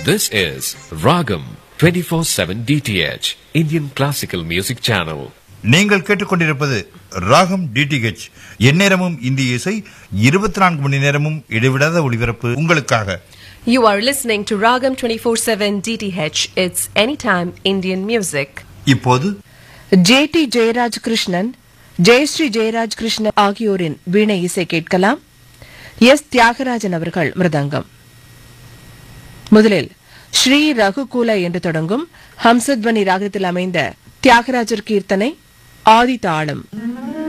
This is Ragam 24/7 DTH Indian Classical Music Channel. நீங்கள் கேட்டுக்கொண்டிருப்பது ராகம் டிடிஹெச் எந்நேரமும் இந்திய இசை இருபத்தி நான்கு மணி நேரமும் இடைவிடாத ஒளிபரப்பு உங்களுக்காக You are listening to Ragam 24/7 DTH. It's anytime Indian music. இப்போது ஜேடி ஜெயராஜ் கிருஷ்ணன் ஜெயஸ்ரீ ஜெயராஜ் கிருஷ்ணன் ஆகியோரின் வீணை இசை கேட்கலாம் எஸ் தியாகராஜன் அவர்கள் மிருதங்கம் முதலில் ஸ்ரீ ரகுகுல என்று தொடங்கும் ஹம்சத்வனி ராகத்தில் அமைந்த தியாகராஜர் கீர்த்தனை ஆதி தாளம்